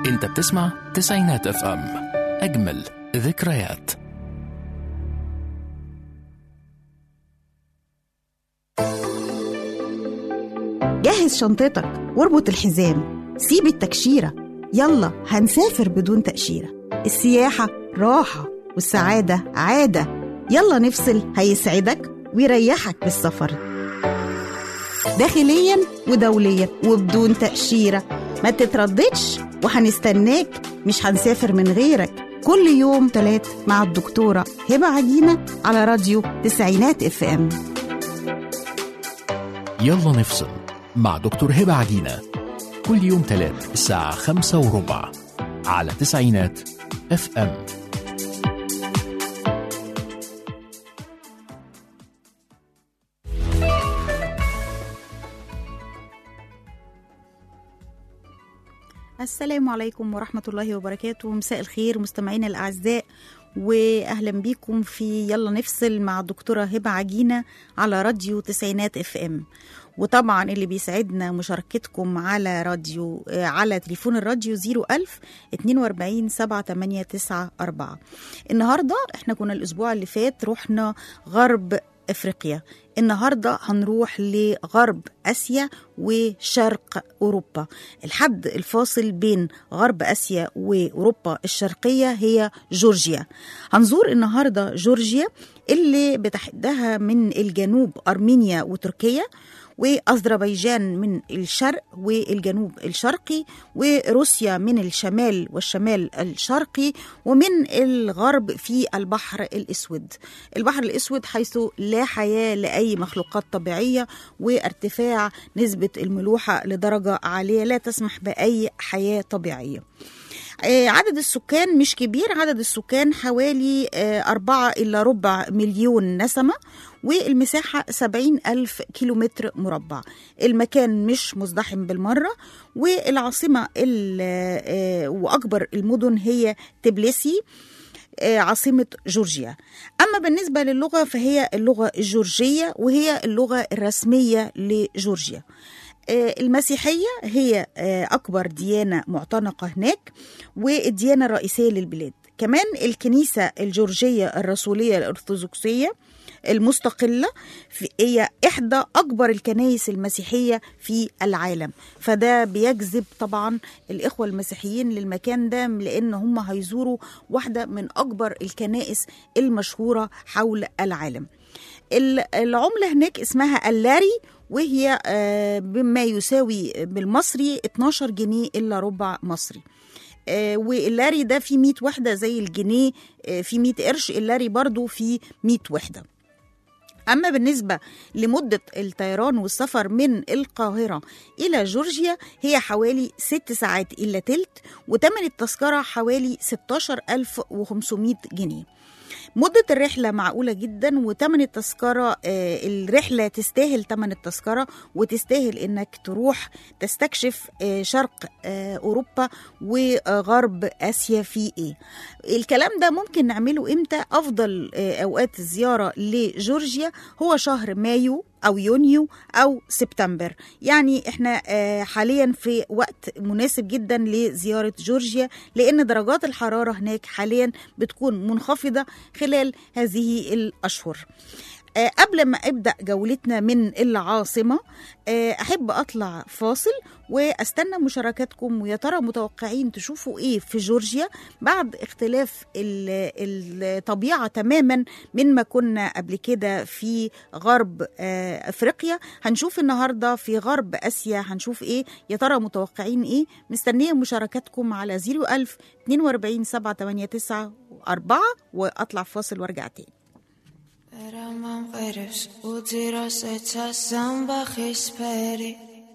انت بتسمع تسعينات اف ام اجمل ذكريات جهز شنطتك واربط الحزام سيب التكشيرة يلا هنسافر بدون تأشيرة السياحة راحة والسعادة عادة يلا نفصل هيسعدك ويريحك بالسفر داخليا ودوليا وبدون تأشيرة ما تترددش وهنستناك مش هنسافر من غيرك كل يوم تلات مع الدكتورة هبة عجينة على راديو تسعينات اف ام يلا نفصل مع دكتور هبة عجينة كل يوم تلات الساعة خمسة وربع على تسعينات اف ام السلام عليكم ورحمة الله وبركاته مساء الخير مستمعينا الأعزاء وأهلا بيكم في يلا نفصل مع الدكتورة هبة عجينة على راديو تسعينات اف ام وطبعا اللي بيسعدنا مشاركتكم على راديو آه، على تليفون الراديو 01000 42 7894 النهارده احنا كنا الاسبوع اللي فات رحنا غرب افريقيا النهارده هنروح لغرب اسيا وشرق اوروبا الحد الفاصل بين غرب اسيا واوروبا الشرقيه هي جورجيا هنزور النهارده جورجيا اللي بتحدها من الجنوب ارمينيا وتركيا واذربيجان من الشرق والجنوب الشرقي وروسيا من الشمال والشمال الشرقي ومن الغرب في البحر الاسود البحر الاسود حيث لا حياه لاي مخلوقات طبيعيه وارتفاع نسبه الملوحه لدرجه عاليه لا تسمح باي حياه طبيعيه آه، عدد السكان مش كبير عدد السكان حوالي آه، أربعة إلى ربع مليون نسمة والمساحة سبعين ألف كيلومتر مربع المكان مش مزدحم بالمرة والعاصمة ال- آه، وأكبر المدن هي تبليسي آه، عاصمة جورجيا أما بالنسبة للغة فهي اللغة الجورجية وهي اللغة الرسمية لجورجيا آه، المسيحية هي آه، أكبر ديانة معتنقة هناك والديانة الرئيسية للبلاد كمان الكنيسة الجورجية الرسولية الأرثوذكسية المستقلة في- هي إحدى أكبر الكنائس المسيحية في العالم فده بيجذب طبعا الإخوة المسيحيين للمكان ده لأن هم هيزوروا واحدة من أكبر الكنائس المشهورة حول العالم ال- العملة هناك اسمها اللاري وهي آه، بما يساوي بالمصري 12 جنيه إلا ربع مصري آه، واللاري ده فيه 100 وحدة زي الجنيه آه، فيه 100 قرش اللاري برضو فيه 100 وحدة أما بالنسبة لمدة الطيران والسفر من القاهرة إلى جورجيا هي حوالي 6 ساعات إلا تلت وتمن التذكرة حوالي 16500 جنيه مدة الرحلة معقولة جدا وتمن التذكرة آه، الرحلة تستاهل تمن التذكرة وتستاهل انك تروح تستكشف آه، شرق آه، اوروبا وغرب اسيا في ايه الكلام ده ممكن نعمله امتى افضل آه، اوقات الزيارة لجورجيا هو شهر مايو او يونيو او سبتمبر يعني احنا آه، حاليا في وقت مناسب جدا لزياره جورجيا لان درجات الحراره هناك حاليا بتكون منخفضه خلال هذه الاشهر آه، قبل ما ابدا جولتنا من العاصمه آه، احب اطلع فاصل واستنى مشاركاتكم ويا ترى متوقعين تشوفوا ايه في جورجيا بعد اختلاف ال- الطبيعه تماما من ما كنا قبل كده في غرب آه، افريقيا هنشوف النهارده في غرب اسيا هنشوف ايه يا ترى متوقعين ايه مستنيه مشاركاتكم على 01000 42 789 4 واطلع فاصل وارجع تاني ერამამ ყვერებს უძირას ეცას ზამბახის ფერი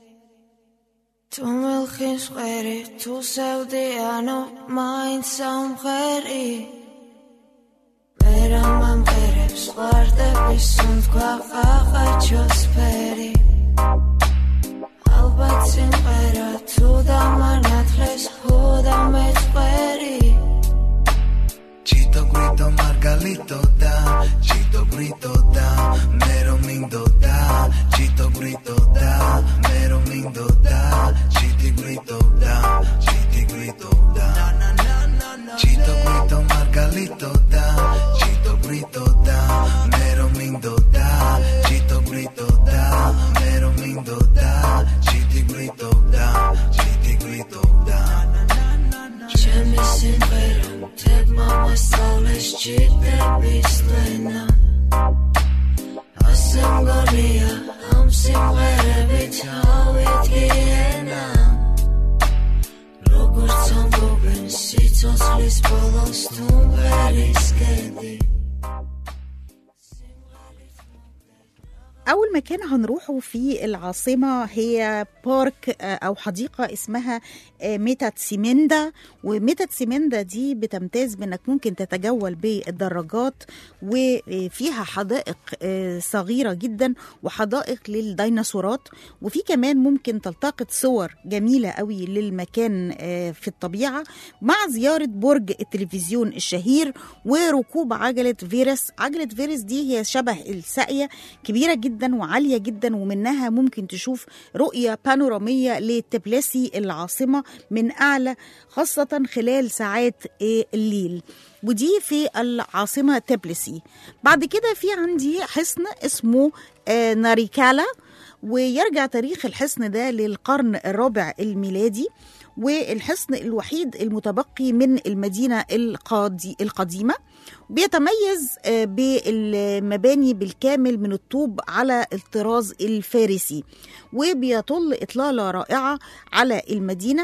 თუ მელხის ყვერი თუ სევდიანო მაინც სამღერი ერამამ ყვერებს ყვარდების სუნთქვა ყაყაჩოს ფერი ალბათ სიმღერა თუ დამანათლეს ჰოდა მეწყერი Chito grito Margalito da, Chito grito da, mero mindo da, Chito grito da, mero mindo da, Chiti grito da, Chiti grito calito da, chito grito da, mero mindo da, chito grito da, mero mindo da, chiti grito da, chiti grito da. ჩემი სიმღერა თებმა მასწავლეს ჭირდების ლენა ასე მგონია ამ სიმღერებით ავიდგიენა როგორც ამბობენ სიცოცხლის ბოლოს თუ მღერის კედი أول مكان هنروحه في العاصمة هي بارك آه، أو حديقة اسمها آه، ميتات سيمندا وميتات سيمندا دي بتمتاز بأنك ممكن تتجول بالدراجات وفيها حدائق آه، صغيرة جدا وحدائق للديناصورات وفي كمان ممكن تلتقط صور جميلة قوي للمكان آه، في الطبيعة مع زيارة برج التلفزيون الشهير وركوب عجلة فيرس عجلة فيرس دي هي شبه الساقية كبيرة جدا وعالية جدا ومنها ممكن تشوف رؤية بانورامية لتبلاسي العاصمة من أعلى خاصة خلال ساعات آه، الليل ودي في العاصمة تبلسي بعد كده في عندي حصن اسمه آه، ناريكالا ويرجع تاريخ الحصن ده للقرن الرابع الميلادي والحصن الوحيد المتبقي من المدينة القادي القديمة بيتميز آه، بالمباني بالكامل من الطوب على الطراز الفارسي وبيطل إطلالة رائعة على المدينة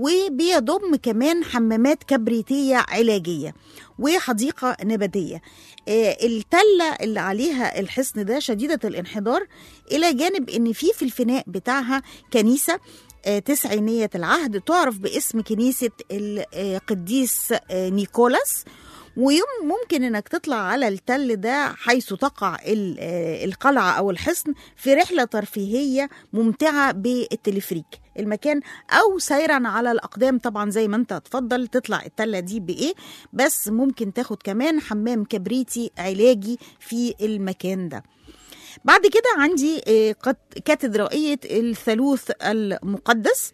وبيضم كمان حمامات كبريتية علاجية وحديقة نباتية آه، التلة اللي عليها الحصن ده شديدة الانحدار إلى جانب إن في في الفناء بتاعها كنيسة آه، تسعينية العهد تعرف باسم كنيسة القديس آه، نيكولاس ويوم ممكن انك تطلع على التل ده حيث تقع ال- آه، القلعة او الحصن في رحلة ترفيهية ممتعة بالتلفريك المكان او سيرا على الاقدام طبعا زي ما انت تفضل تطلع التله دي بايه بس ممكن تاخد كمان حمام كبريتي علاجي في المكان ده بعد كده عندي آه، قت- كاتدرائية الثالوث المقدس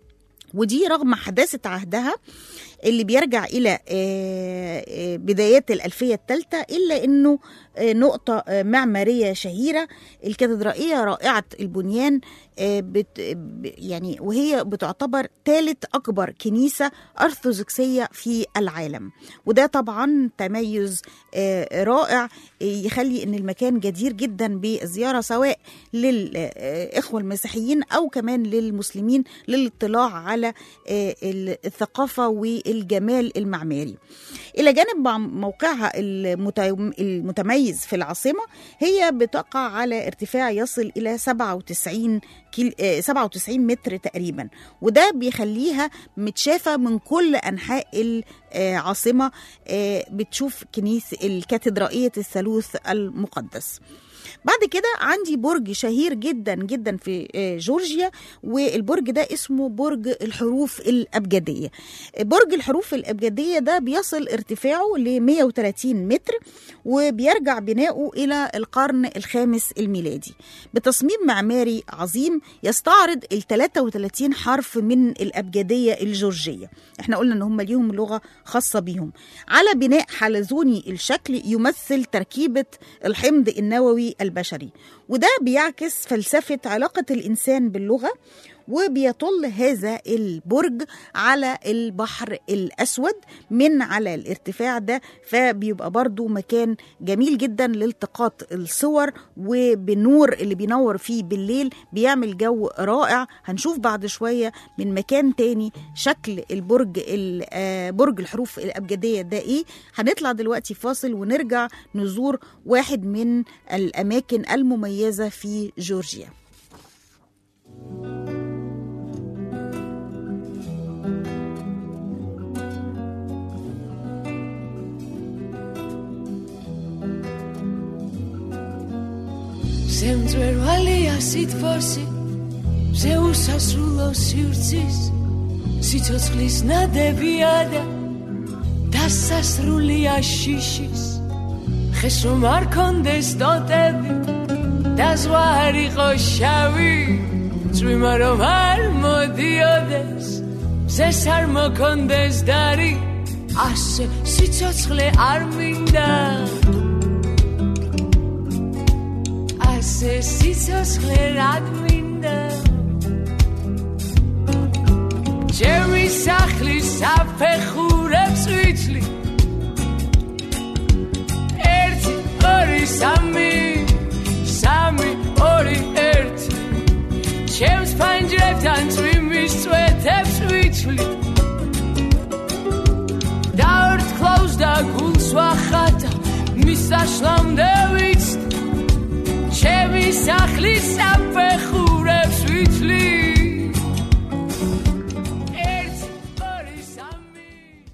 ودي رغم حداثة عهدها اللي بيرجع إلى آه، آه، بدايات الألفية الثالثة إلا أنه آه، نقطة آه، معمارية شهيرة الكاتدرائية رائعة البنيان آه، بت ب- يعني وهي بتعتبر ثالث أكبر كنيسة أرثوذكسية في العالم وده طبعا تميز آه، رائع آه، يخلي أن المكان جدير جدا بالزيارة سواء للإخوة المسيحيين أو كمان للمسلمين للاطلاع على آه، الثقافة والجمال المعماري إلى جانب مع- موقعها المت- المتميز في العاصمة هي بتقع على ارتفاع يصل إلى 97 كيل... آه، 97 متر تقريبا وده بيخليها متشافة من كل أنحاء العاصمة آه، بتشوف كنيسة الكاتدرائية الثالوث المقدس بعد كده عندي برج شهير جدا جدا في آه، جورجيا والبرج ده اسمه برج الحروف الأبجدية برج الحروف الأبجدية ده بيصل ارتفاعه ل 130 متر وبيرجع بناؤه إلى القرن الخامس الميلادي بتصميم معماري عظيم يستعرض ال 33 حرف من الأبجدية الجورجية احنا قلنا ان هم ليهم لغة خاصة بيهم على بناء حلزوني الشكل يمثل تركيبة الحمض النووي البشري وده بيعكس فلسفة علاقة الإنسان باللغة وبيطل هذا البرج على البحر الأسود من على الارتفاع ده فبيبقى برضو مكان جميل جدا لالتقاط الصور وبالنور اللي بينور فيه بالليل بيعمل جو رائع هنشوف بعد شوية من مكان تاني شكل البرج ال- آه، برج الحروف الأبجدية ده إيه هنطلع دلوقتي فاصل ونرجع نزور واحد من الأماكن المميزة في جورجيا ზემწვერვალია სითბოსი ზეუსასრულო სივრცის სიცოცხლის ნადებია და დასასრულია შიშის ხეს რომ არ კონდეს ტოტები და ზღვა არ იყო შავი წვიმა რომ არ მოდიოდეს ზეს არ მოქონდეს დარი ასე სიცოცხლე არ მინდა ასე სიცოცხლე რა მინდა ჩემი სახლის საფეხურებს ვიცლი ერთი ორი სამი სამი ორი ერთი ჩემს ფანჯრებთან წვიმის წვეთებს ვიცლი დავრთქლავს და გულს ვახატა მის საშლამდე ვიცლი ჩემი სახლის საფეხურებს ვიცლი ერთი ორი სამი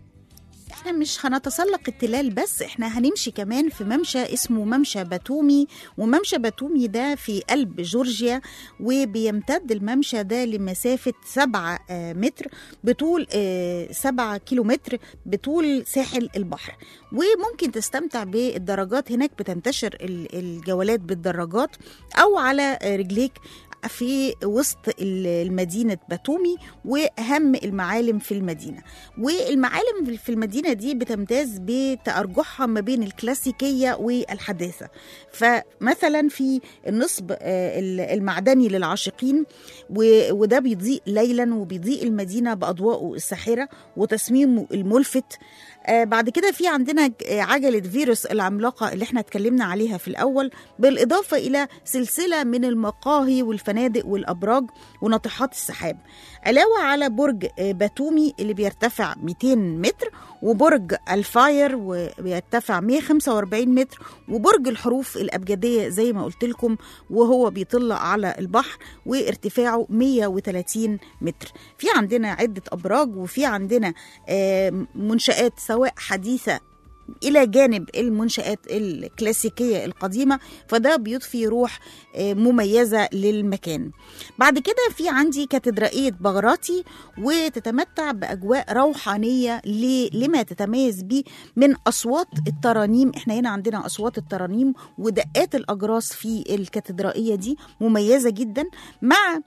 احنا مش هنتسلق التلال بس احنا هنمشي كمان في ممشى اسمه ممشى باتومي وممشى باتومي ده في قلب جورجيا وبيمتد الممشى ده لمسافة سبعة آه، متر بطول آه، سبعة كيلو متر بطول ساحل البحر وممكن تستمتع بالدراجات هناك بتنتشر ال- الجولات بالدراجات أو على آه، رجليك في وسط ال- المدينة باتومي وأهم المعالم في المدينة والمعالم في المدينة دي بتمتاز بتأرجحها ما بين الكلاسيكية والحداثة فمثلا في النصب آه، ال- المعدني للعاشقين و- وده بيضيء ليلا وبيضيء المدينة بأضوائه الساحرة وتصميمه الملفت آه، بعد كده في عندنا ج- آه، عجلة فيروس العملاقة اللي احنا اتكلمنا عليها في الأول بالإضافة إلى سلسلة من المقاهي والفنادق والأبراج وناطحات السحاب علاوة على برج آه، باتومي اللي بيرتفع 200 متر وبرج الفاير وبيرتفع 145 متر وبرج الحروف الأبجدية زي ما قلت لكم وهو بيطل على البحر وارتفاعه 130 متر في عندنا عدة أبراج وفي عندنا آه، منشآت سواء حديثة إلى جانب المنشآت الكلاسيكية القديمة فده بيضفي روح آه، مميزة للمكان بعد كده في عندي كاتدرائية بغراتي وتتمتع بأجواء روحانية ل- لما تتميز به من أصوات الترانيم احنا هنا عندنا أصوات الترانيم ودقات الأجراس في الكاتدرائية دي مميزة جدا مع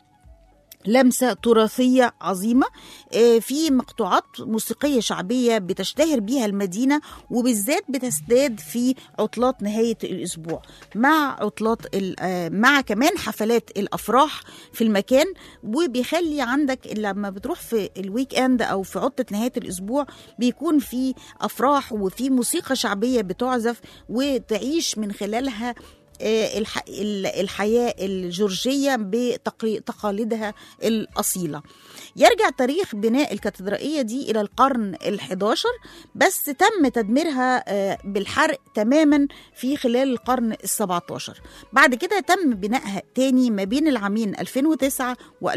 لمسة تراثية عظيمة آه، في مقطوعات موسيقية شعبية بتشتهر بيها المدينة وبالذات بتزداد في عطلات نهاية الأسبوع مع عطلات ال- آه، مع كمان حفلات الأفراح في المكان وبيخلي عندك لما بتروح في الويك اند أو في عطلة نهاية الأسبوع بيكون في أفراح وفي موسيقى شعبية بتعزف وتعيش من خلالها آه، الح- ال- الحياة الجورجية بتقاليدها الأصيلة يرجع تاريخ بناء الكاتدرائية دي إلى القرن الحداشر بس تم تدميرها آه، بالحرق تماما في خلال القرن السبعتاشر بعد كده تم بنائها تاني ما بين العامين 2009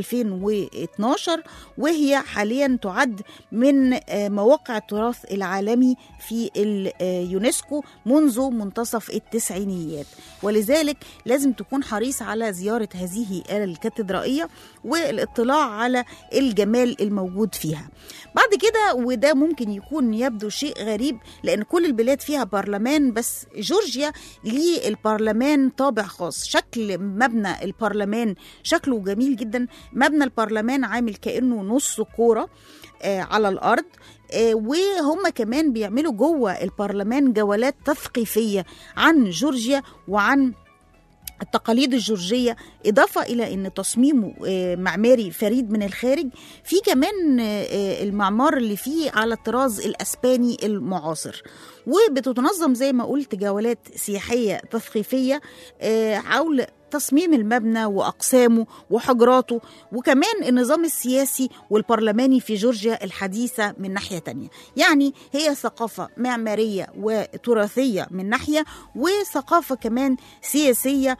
و2012 وهي حاليا تعد من آه، مواقع التراث العالمي في اليونسكو منذ منتصف التسعينيات ولذلك لازم تكون حريص على زيارة هذه الكاتدرائية والاطلاع على الجمال الموجود فيها بعد كده وده ممكن يكون يبدو شيء غريب لأن كل البلاد فيها برلمان بس جورجيا ليه البرلمان طابع خاص شكل مبنى البرلمان شكله جميل جدا مبنى البرلمان عامل كأنه نص كورة آه، على الأرض آه، وهم كمان بيعملوا جوه البرلمان جولات تثقيفية عن جورجيا وعن التقاليد الجورجية إضافة إلى أن تصميمه آه، معماري فريد من الخارج في كمان آه، المعمار اللي فيه على الطراز الأسباني المعاصر وبتتنظم زي ما قلت جولات سياحية تثقيفية آه، حول تصميم المبنى وأقسامه وحجراته وكمان النظام السياسي والبرلماني في جورجيا الحديثة من ناحية تانية يعني هي ثقافة معمارية وتراثية من ناحية وثقافة كمان سياسية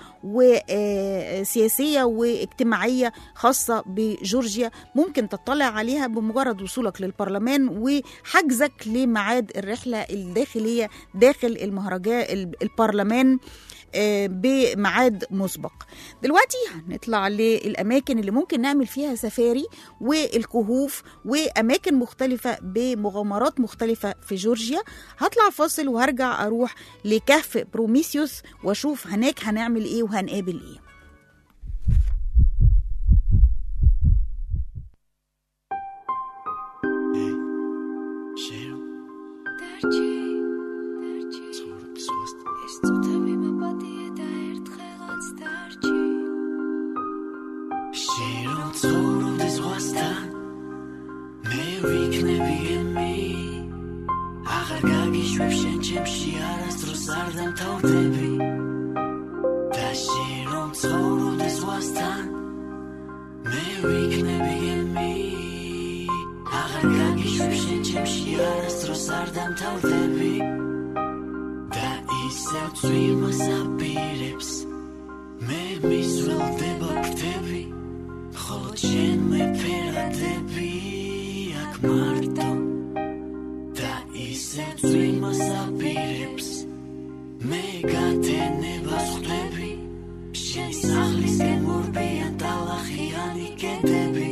وسياسية واجتماعية خاصة بجورجيا ممكن تطلع عليها بمجرد وصولك للبرلمان وحجزك لميعاد الرحلة الداخلية داخل المهرجان البرلمان آه، بميعاد مسبق دلوقتي هنطلع للأماكن اللي ممكن نعمل فيها سفاري والكهوف وأماكن مختلفة بمغامرات مختلفة في جورجيا هطلع فاصل وهرجع أروح لكهف بروميسيوس وأشوف هناك هنعمل إيه وهنقابل إيه Share. Շիրուն ծորու դες վաստան Մերիկն է բիեմի Աղարգագի շուշեն չեմ շի արաստրու սարդեմ թավ դեպի Da շիրուն ծորու դες վաստան Մերիկն է բիեմի Աղարգագի շուշեն չեմ շի արաստրու սարդեմ թավ դեպի Da ისევ წვიმას აპირებს მე მისვლდება ფრთები ხოლო შენ მე ფერადები აქ მარტო და ისევ წვიმას აპირებს მე გათენებას ხვდები შენ სახლისკენ მორბიან ტალახიანი კედები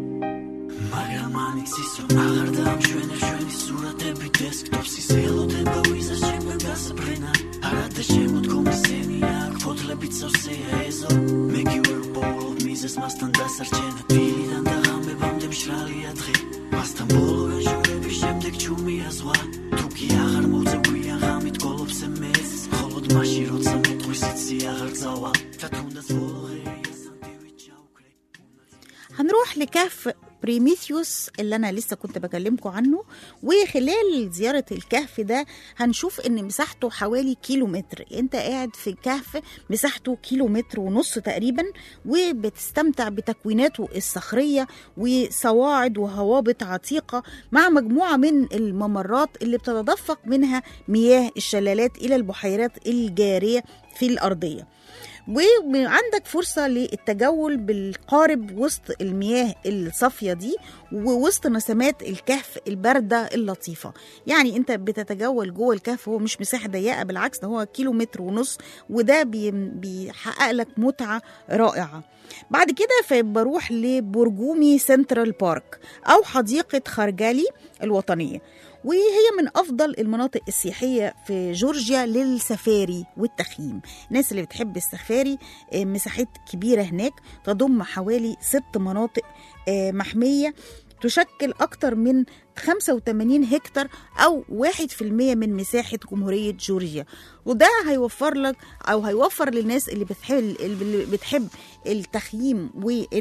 მაგრამ ანიცის რომ აღარ დაამშვენე ჩვენი სურათები დესკტოპსის ელოდენ გავიზას ჩემგან გასაბრენა არადა შემოდგომი სცენია აქ ფოთლებით სავსეა ეზო მე კი ვერ ბოლობ მიზეს მასთან დასარჩენა დილიდან და ღამებამდე მშრალია დღე მასთან ბოლო ვეჟურების შემდეგ ჩუმია ზღვა თუ კი აღარ მოძებვიან ღამით გოლობზე მეც მხოლოდ მაშინ როცა მეტყვის იცი აღარ წავალ და თუნდაც ბოლო ღეია სანტივით ჩაუქრე هنروح لكهف بريميثيوس اللي انا لسه كنت بكلمكم عنه وخلال زياره الكهف ده هنشوف ان مساحته حوالي كيلو متر انت قاعد في كهف مساحته كيلو متر ونص تقريبا وبتستمتع بتكويناته الصخريه وصواعد وهوابط عتيقه مع مجموعه من الممرات اللي بتتدفق منها مياه الشلالات الى البحيرات الجاريه في الارضيه وعندك فرصة للتجول بالقارب وسط المياه الصافية دي ووسط نسمات الكهف الباردة اللطيفة يعني انت بتتجول جوه الكهف هو مش مساحة ضيقة بالعكس ده هو كيلو متر ونص وده بي- بيحقق لك متعة رائعة بعد كده فبروح لبرجومي سنترال بارك أو حديقة خرجالي الوطنية وهي من أفضل المناطق السياحية في جورجيا للسفاري والتخييم الناس اللي بتحب السفاري آه، مساحات كبيرة هناك تضم حوالي ست مناطق آه، محمية تشكل أكثر من 85 هكتار أو 1% من مساحة جمهورية جورجيا وده هيوفر لك أو هيوفر للناس اللي بتحب اللي بتحب التخييم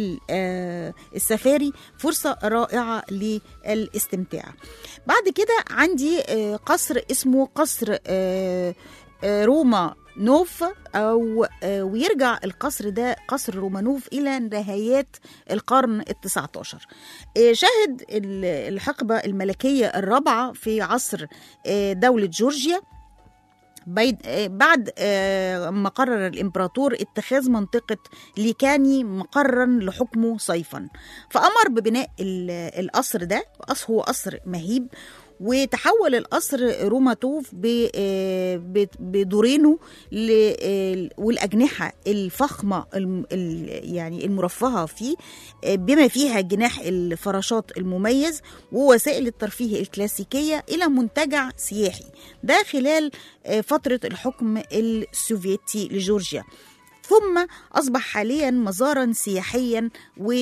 والسفاري فرصة رائعة للاستمتاع بعد كده عندي آه، قصر اسمه قصر آه، آه، روما نوف أو آه، ويرجع القصر ده قصر رومانوف إلى نهايات القرن التسعة عشر آه، شهد ال- الحقبة الملكية الرابعة في عصر آه، دولة جورجيا بيد آه، بعد آه، ما قرر الامبراطور اتخاذ منطقه ليكاني مقرا لحكمه صيفا فامر ببناء ال- القصر ده قص- هو قصر مهيب وتحول القصر روماتوف ب- آه، ب- بدورينه ل- آه، والاجنحه الفخمه الم- ال- يعني المرفهه فيه آه، بما فيها جناح الفراشات المميز ووسائل الترفيه الكلاسيكيه الى منتجع سياحي ده خلال آه، فتره الحكم السوفيتي لجورجيا ثم أصبح حاليا مزارا سياحيا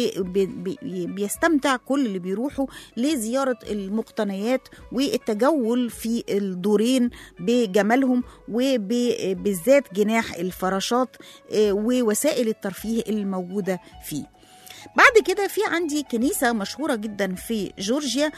وبيستمتع كل اللي بيروحوا لزيارة المقتنيات والتجول في الدورين بجمالهم وبالذات جناح الفراشات آه، ووسائل الترفيه الموجودة فيه بعد كده في عندي كنيسة مشهورة جدا في جورجيا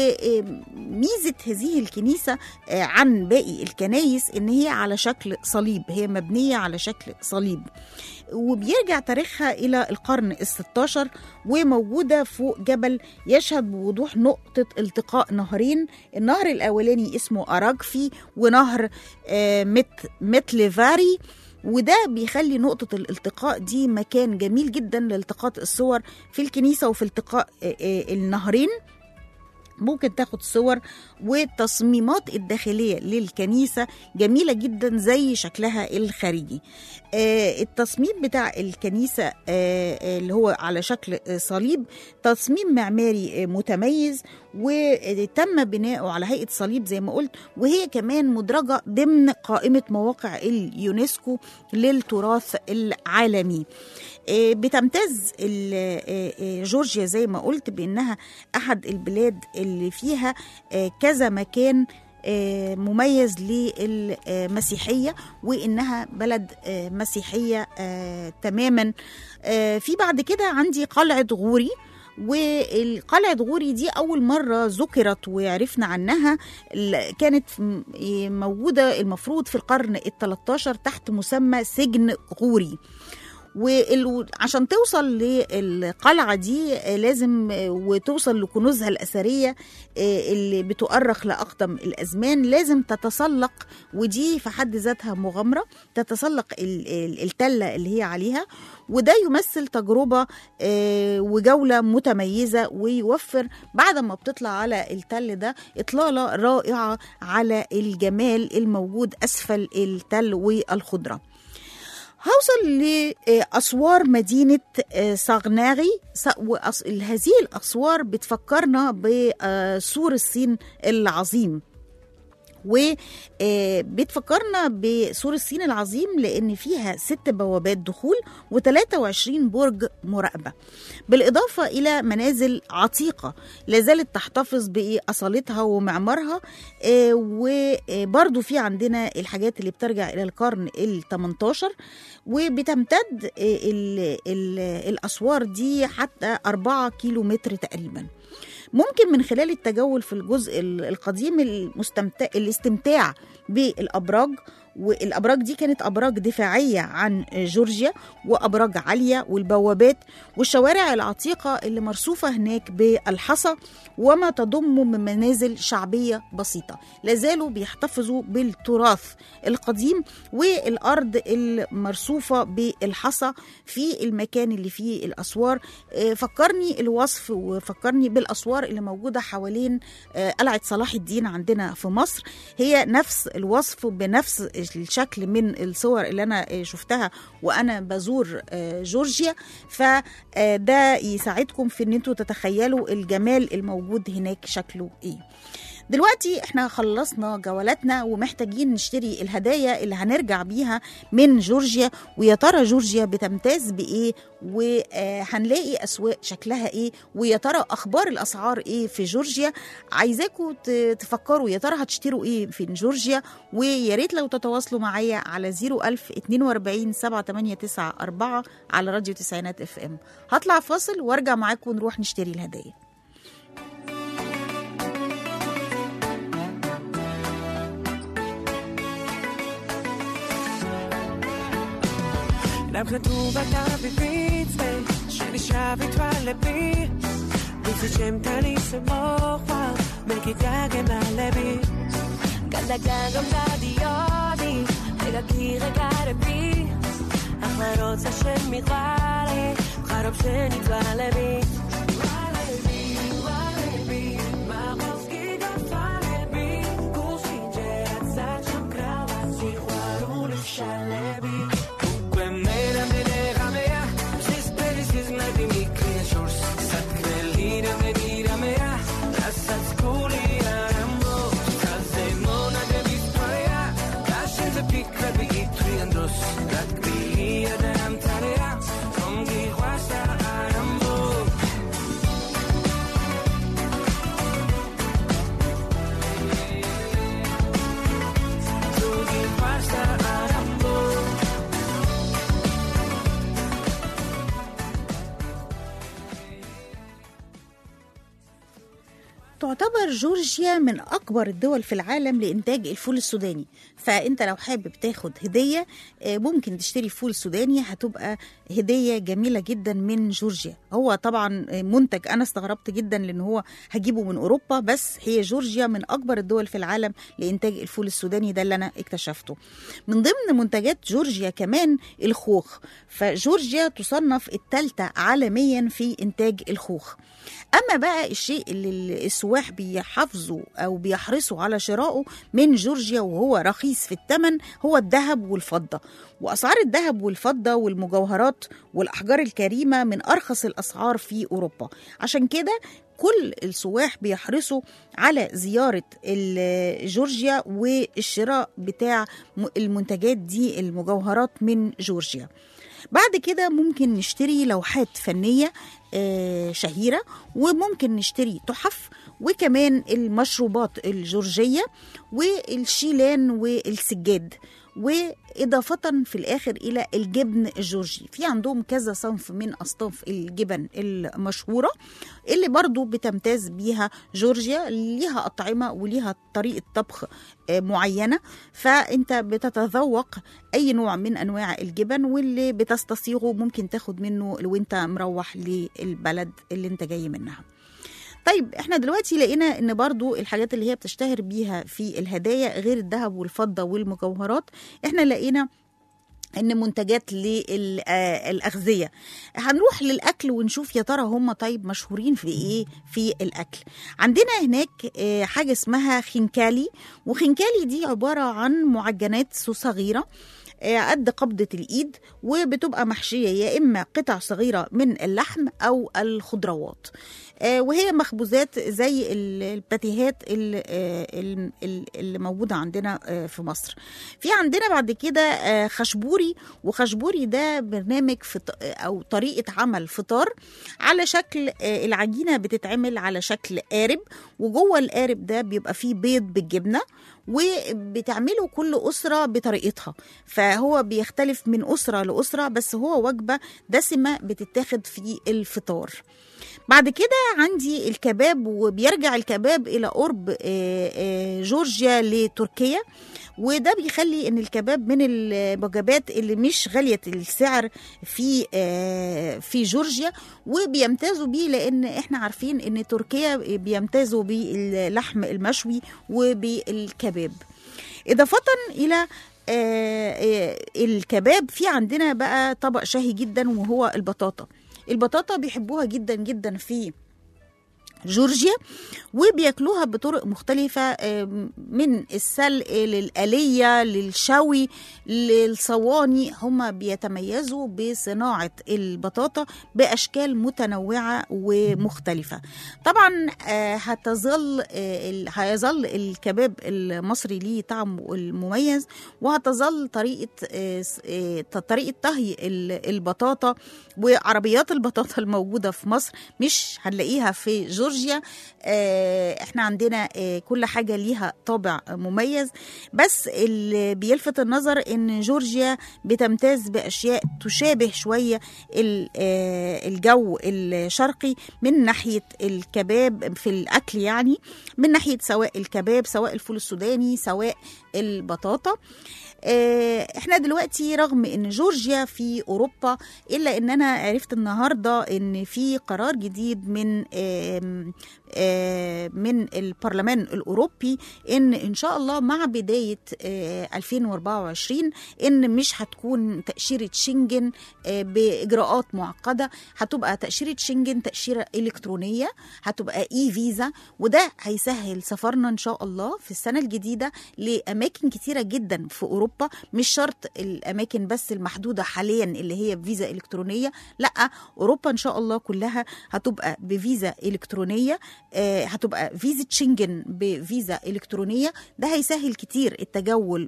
وميزة هذه الكنيسة آه، عن باقي الكنايس إن هي على شكل صليب هي مبنية على شكل صليب وبيرجع تاريخها إلى القرن الستاشر وموجودة فوق جبل يشهد بوضوح نقطة التقاء نهرين النهر الأولاني اسمه أراجفي ونهر آه، مت متلفاري وده بيخلي نقطة الالتقاء دي مكان جميل جدا لالتقاط الصور في الكنيسة وفي التقاء آه، آه، النهرين ممكن تاخد صور والتصميمات الداخلية للكنيسة جميلة جدا زي شكلها الخارجي آه، التصميم بتاع الكنيسة آه، آه، اللي هو على شكل آه، صليب تصميم معماري آه، متميز وتم بناؤه على هيئة صليب زي ما قلت وهي كمان مدرجة ضمن قائمة مواقع اليونسكو للتراث العالمي آه، بتمتاز ال- آه، آه، جورجيا زي ما قلت بانها احد البلاد اللي فيها آه، كذا مكان آه، مميز للمسيحية وإنها بلد آه، مسيحية آه، تماما آه، في بعد كده عندي قلعة غوري والقلعة غوري دي أول مرة ذكرت وعرفنا عنها ال- كانت م- موجودة المفروض في القرن ال 13 تحت مسمى سجن غوري وعشان توصل للقلعة دي آه، لازم آه، وتوصل لكنوزها الأثرية آه، اللي بتؤرخ لأقدم الأزمان لازم تتسلق ودي في حد ذاتها مغامرة تتسلق ال- ال- التلة اللي هي عليها وده يمثل تجربة آه، وجولة متميزة ويوفر بعد ما بتطلع على التل ده إطلالة رائعة على الجمال الموجود أسفل التل والخضرة هوصل لأسوار مدينة آه، صغناغي س- وأس- هذه الأسوار بتفكرنا بسور الصين العظيم وبتفكرنا بسور الصين العظيم لأن فيها ست بوابات دخول و23 برج مراقبة بالإضافة إلى منازل عتيقة لا زالت تحتفظ بأصالتها ومعمارها آه، وبرضو في عندنا الحاجات اللي بترجع إلى القرن ال 18 وبتمتد آه، ال- ال- الأسوار دي حتى 4 كيلو متر تقريباً ممكن من خلال التجول في الجزء ال- القديم المستمتع الاستمتاع بالابراج والابراج دي كانت ابراج دفاعيه عن جورجيا وابراج عاليه والبوابات والشوارع العتيقه اللي مرصوفه هناك بالحصى وما تضم من منازل شعبيه بسيطه لازالوا بيحتفظوا بالتراث القديم والارض المرصوفه بالحصى في المكان اللي فيه الاسوار آه، فكرني الوصف وفكرني بالاسوار اللي موجوده حوالين آه، قلعه صلاح الدين عندنا في مصر هي نفس الوصف بنفس الشكل من الصور اللي انا آه، شفتها وانا بزور آه، جورجيا فده يساعدكم في ان انتوا تتخيلوا الجمال الموجود هناك شكله ايه دلوقتي احنا خلصنا جولاتنا ومحتاجين نشتري الهدايا اللي هنرجع بيها من جورجيا ويا ترى جورجيا بتمتاز بايه وهنلاقي اسواق شكلها ايه ويا ترى اخبار الاسعار ايه في جورجيا عايزاكم ت- تفكروا يا ترى هتشتروا ايه في جورجيا ويا ريت لو تتواصلوا معايا على 01000 42 7894 على راديو تسعينات اف ام هطلع فاصل وارجع معاكم ونروح نشتري الهدايا لبخ تو و قلبی بیته شنی شبی توالبی بیتی چم تنیس مخفل مگی دگ ملبی گلگلم ندیادی اگه کیغه گربی اخبارات شن میقالی خراب شنی توالبی والبی والبی مغزگی دفتالبی گوشی جرد سرچم کراواتی خوارون شلبی Quemmera me déjame ya Si esperes es la de mi creatures Sat kvelina me dira me ya Asat skuli aramo Kaze mona de victoria Kashin ze pikra bi itri andros Gat kvilia de amtarea Kom gi huasta aramo Tu gi huasta aramo تعتبر جورجيا من أكبر الدول في العالم لإنتاج الفول السوداني فأنت لو حابب تاخد هدية آه، ممكن تشتري فول سوداني هتبقى هدية جميلة جدا من جورجيا هو طبعا آه، منتج أنا استغربت جدا لأن هو هجيبه من أوروبا بس هي جورجيا من أكبر الدول في العالم لإنتاج الفول السوداني ده اللي أنا اكتشفته من ضمن منتجات جورجيا كمان الخوخ فجورجيا تصنف الثالثة عالميا في إنتاج الخوخ اما بقى الشيء اللي السواح بيحافظوا او بيحرصوا على شرائه من جورجيا وهو رخيص في الثمن هو الذهب والفضه واسعار الذهب والفضه والمجوهرات والاحجار الكريمه من ارخص الاسعار في اوروبا عشان كده كل السواح بيحرصوا على زيارة ال- جورجيا والشراء بتاع م- المنتجات دي المجوهرات من جورجيا بعد كده ممكن نشتري لوحات فنية آه، شهيرة وممكن نشتري تحف وكمان المشروبات الجورجية والشيلان والسجاد وإضافة في الآخر إلى الجبن الجورجي في عندهم كذا صنف من أصناف الجبن المشهورة اللي برضو بتمتاز بيها جورجيا ليها أطعمة وليها طريقة طبخ آه، معينة فأنت بتتذوق أي نوع من أنواع الجبن واللي بتستصيغه ممكن تاخد منه وانت مروح للبلد اللي انت جاي منها طيب احنا دلوقتي لقينا ان برضو الحاجات اللي هي بتشتهر بيها في الهدايا غير الذهب والفضة والمجوهرات احنا لقينا ان منتجات للاغذيه هنروح للاكل ونشوف يا ترى هم طيب مشهورين في ايه في الاكل عندنا هناك آه، حاجه اسمها خنكالي وخنكالي دي عباره عن معجنات صغيره آه، قد قبضة الإيد وبتبقى محشية يا إما قطع صغيرة من اللحم أو الخضروات آه، وهي مخبوزات زي ال- الباتيهات ال- آه، ال- ال- اللي موجودة عندنا آه، في مصر في عندنا بعد كده آه، خشبوري وخشبوري ده برنامج فط... أو طريقة عمل فطار على شكل آه، العجينة بتتعمل على شكل قارب وجوه القارب ده بيبقى فيه بيض بالجبنة وبتعمله كل أسرة بطريقتها فهو بيختلف من أسرة لأسرة بس هو وجبة دسمة بتتاخد في الفطار بعد كده عندي الكباب وبيرجع الكباب إلى قرب آه، آه، جورجيا لتركيا وده بيخلي ان الكباب من الوجبات اللي مش غاليه السعر في آه، في جورجيا وبيمتازوا بيه لان احنا عارفين ان تركيا بيمتازوا باللحم المشوي وبالكباب اضافه الى آه، آه، الكباب في عندنا بقى طبق شهي جدا وهو البطاطا البطاطا بيحبوها جدا جدا في جورجيا وبياكلوها بطرق مختلفة آم، من السلق للآلية للشوي للصواني هم بيتميزوا بصناعة البطاطا بأشكال متنوعة ومختلفة طبعا آه، هتظل آه، ال- هيظل الكباب المصري ليه طعمه المميز وهتظل طريقة آه، س- آه، طريقة طهي ال- البطاطا وعربيات البطاطا الموجودة في مصر مش هنلاقيها في جورجيا آه، احنا عندنا آه، كل حاجة ليها طابع مميز بس اللي بيلفت النظر ان جورجيا بتمتاز باشياء تشابه شوية ال- آه، الجو الشرقي من ناحية الكباب في الاكل يعني من ناحية سواء الكباب سواء الفول السوداني سواء البطاطا آه، احنا دلوقتي رغم ان جورجيا في اوروبا الا ان انا عرفت النهارده ان في قرار جديد من آم، آه، من البرلمان الاوروبي ان ان شاء الله مع بدايه آه، 2024 ان مش هتكون تاشيره شنجن آه، باجراءات معقده هتبقى تاشيره شنجن تاشيره الكترونيه هتبقى اي فيزا وده هيسهل سفرنا ان شاء الله في السنه الجديده لاماكن كتيره جدا في اوروبا مش شرط الاماكن بس المحدوده حاليا اللي هي بفيزا الكترونيه لا اوروبا ان شاء الله كلها هتبقى بفيزا الكترونيه آه، هتبقى فيزا شنجن بفيزا الكترونيه ده هيسهل كتير التجول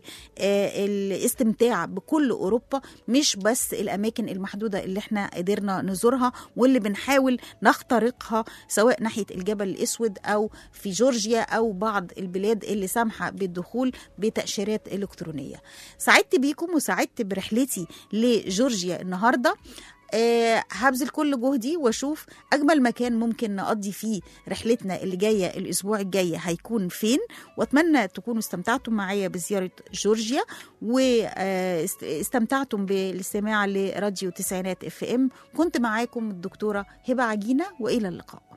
والاستمتاع بكل اوروبا مش بس الاماكن المحدوده اللي احنا قدرنا نزورها واللي بنحاول نخترقها سواء ناحيه الجبل الاسود او في جورجيا او بعض البلاد اللي سامحه بالدخول بتاشيرات الكترونيه سعدت بيكم وسعدت برحلتي لجورجيا النهارده آه، هبذل كل جهدي واشوف اجمل مكان ممكن نقضي فيه رحلتنا اللي جايه الاسبوع الجاي هيكون فين واتمنى تكونوا استمتعتم معايا بزياره جورجيا واستمتعتم بالاستماع لراديو تسعينات اف ام كنت معاكم الدكتوره هبه عجينه والى اللقاء